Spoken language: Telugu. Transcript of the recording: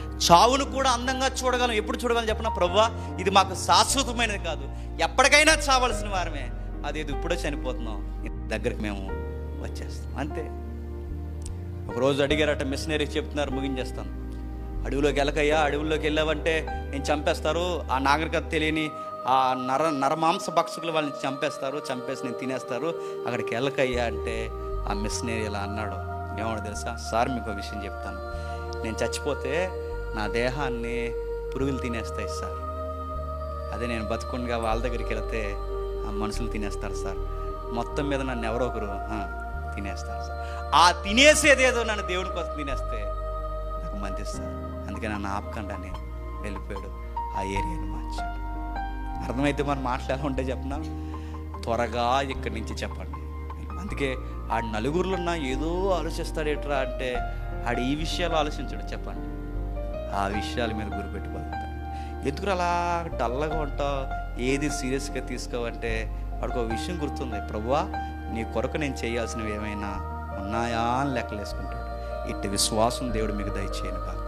చావును కూడా అందంగా చూడగలం ఎప్పుడు చూడగలం చెప్పిన ప్రభువా ఇది మాకు శాశ్వతమైనది కాదు ఎప్పటికైనా చావాల్సిన వారమే అదేది ఇప్పుడే చనిపోతున్నాం దగ్గరికి మేము వచ్చేస్తాం అంతే ఒకరోజు అడిగారట మిషనరీ చెప్తున్నారు ముగించేస్తాను అడవిలోకి వెళ్ళకయ్యా అడవుల్లోకి వెళ్ళావంటే నేను చంపేస్తారు ఆ నాగరికత తెలియని ఆ నర నరమాంస భక్షకులు వాళ్ళని చంపేస్తారు చంపేసి నేను తినేస్తారు అక్కడికి వెళ్ళకయ్యా అంటే ఆ మిషనరీ ఇలా అన్నాడు ఏమన్నా తెలుసా సార్ మీకు ఒక విషయం చెప్తాను నేను చచ్చిపోతే నా దేహాన్ని పురుగులు తినేస్తాయి సార్ అదే నేను బతుకుండగా వాళ్ళ దగ్గరికి వెళితే ఆ మనుషులు తినేస్తారు సార్ మొత్తం మీద నన్ను ఎవరో ఒకరు ఆ, తినేస్తారు సార్ ఆ తినేసేదేదో నన్ను దేవుడి కోసం తినేస్తే నాకు మంచిది సార్ అందుకే నన్ను ఆపకుండా అని వెళ్ళిపోయాడు ఆ ఏరియాని మార్చాడు అర్థమైతే మన మాటలు ఎలా ఉంటాయి చెప్పనా త్వరగా ఇక్కడి నుంచి చెప్పండి అందుకే ఆ నలుగురులో ఉన్న ఏదో ఆలోచిస్తాడేట్రా అంటే ఆడు ఈ విషయాలు ఆలోచించడు చెప్పండి ఆ విషయాల మీద గురిపెట్టి బతుకుతాడు ఎందుకు అలా డల్లగా ఉంటావు ఏది సీరియస్గా తీసుకోవంటే వాడికి ఒక విషయం గుర్తుంది ప్రభువా నీ కొరకు నేను చేయాల్సినవి ఏమైనా ఉన్నాయా అని లెక్కలేసుకుంటాడు ఇట్టి విశ్వాసం దేవుడు మీకు దయచేయను కాక